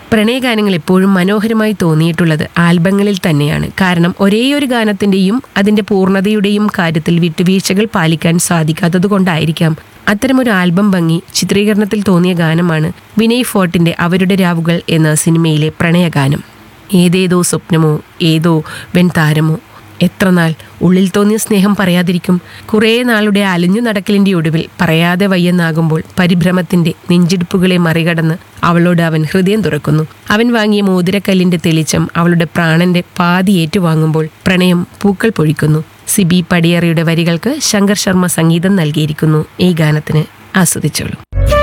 പ്രണയഗാനങ്ങൾ എപ്പോഴും മനോഹരമായി തോന്നിയിട്ടുള്ളത് ആൽബങ്ങളിൽ തന്നെയാണ് കാരണം ഒരേയൊരു ഗാനത്തിന്റെയും അതിന്റെ പൂർണ്ണതയുടെയും കാര്യത്തിൽ വിട്ടുവീഴ്ചകൾ പാലിക്കാൻ സാധിക്കാത്തതുകൊണ്ടായിരിക്കാം അത്തരമൊരു ആൽബം ഭംഗി ചിത്രീകരണത്തിൽ തോന്നിയ ഗാനമാണ് വിനയ് ഫോർട്ടിന്റെ അവരുടെ രാവുകൾ എന്ന സിനിമയിലെ പ്രണയഗാനം ഏതേതോ സ്വപ്നമോ ഏതോ വെൺതാരമോ എത്ര നാൾ ഉള്ളിൽ തോന്നിയ സ്നേഹം പറയാതിരിക്കും കുറേ നാളുടെ അലിഞ്ഞു നടക്കലിന്റെ ഒടുവിൽ പറയാതെ വയ്യെന്നാകുമ്പോൾ പരിഭ്രമത്തിന്റെ നെഞ്ചിടിപ്പുകളെ മറികടന്ന് അവളോട് അവൻ ഹൃദയം തുറക്കുന്നു അവൻ വാങ്ങിയ മോതിരക്കല്ലിന്റെ തെളിച്ചം അവളുടെ പ്രാണന്റെ പാതി ഏറ്റുവാങ്ങുമ്പോൾ പ്രണയം പൂക്കൾ പൊഴിക്കുന്നു സിബി പടിയറയുടെ വരികൾക്ക് ശങ്കർ ശർമ്മ സംഗീതം നൽകിയിരിക്കുന്നു ഈ ഗാനത്തിന് ആസ്വദിച്ചോളൂ